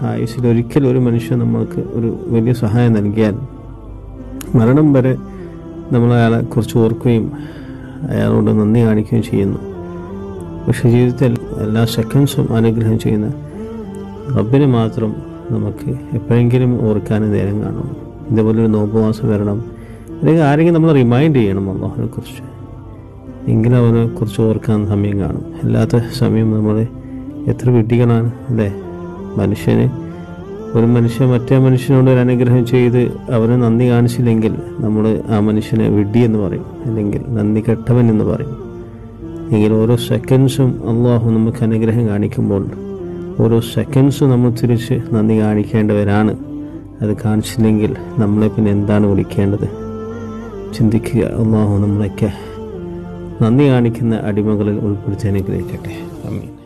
ആയുസ്സിൽ ഒരിക്കൽ ഒരു മനുഷ്യൻ നമ്മൾക്ക് ഒരു വലിയ സഹായം നൽകിയാൽ മരണം വരെ നമ്മൾ അയാളെ കുറിച്ച് ഓർക്കുകയും അയാളോട് നന്ദി കാണിക്കുകയും ചെയ്യുന്നു പക്ഷെ ജീവിതത്തിൽ എല്ലാ സെക്കൻഡ്സും അനുഗ്രഹം ചെയ്യുന്ന റബ്ബിനെ മാത്രം നമുക്ക് എപ്പോഴെങ്കിലും ഓർക്കാൻ നേരം കാണും ഇതേപോലെ ഒരു നോമ്പുവാസം വരണം അല്ലെങ്കിൽ ആരെങ്കിലും നമ്മൾ റിമൈൻഡ് ചെയ്യണം അള്ളാഹുനെ കുറിച്ച് എങ്കിലും അവനെ കുറിച്ച് ഓർക്കാൻ സമയം കാണും അല്ലാത്ത സമയം നമ്മൾ എത്ര വിഡ്ഢികളാണ് അല്ലേ മനുഷ്യന് ഒരു മനുഷ്യൻ മറ്റേ മനുഷ്യനോട് ഒരു അനുഗ്രഹം ചെയ്ത് അവന് നന്ദി കാണിച്ചില്ലെങ്കിൽ നമ്മൾ ആ മനുഷ്യനെ വിഡ്ഢി എന്ന് പറയും അല്ലെങ്കിൽ നന്ദി കെട്ടവൻ എന്ന് പറയും എങ്കിൽ ഓരോ സെക്കൻഡ്സും അള്ളാഹു നമുക്ക് അനുഗ്രഹം കാണിക്കുമ്പോൾ ഓരോ സെക്കൻഡ്സും നമ്മൾ തിരിച്ച് നന്ദി കാണിക്കേണ്ടവരാണ് അത് കാണിച്ചില്ലെങ്കിൽ നമ്മളെ പിന്നെ എന്താണ് വിളിക്കേണ്ടത് ചിന്തിക്കുക അള്ളാഹു നമ്മളൊക്കെ നന്ദി കാണിക്കുന്ന അടിമകളിൽ ഉൾപ്പെടുത്തി അനുഗ്രഹിക്കട്ടെ അമ്മീൻ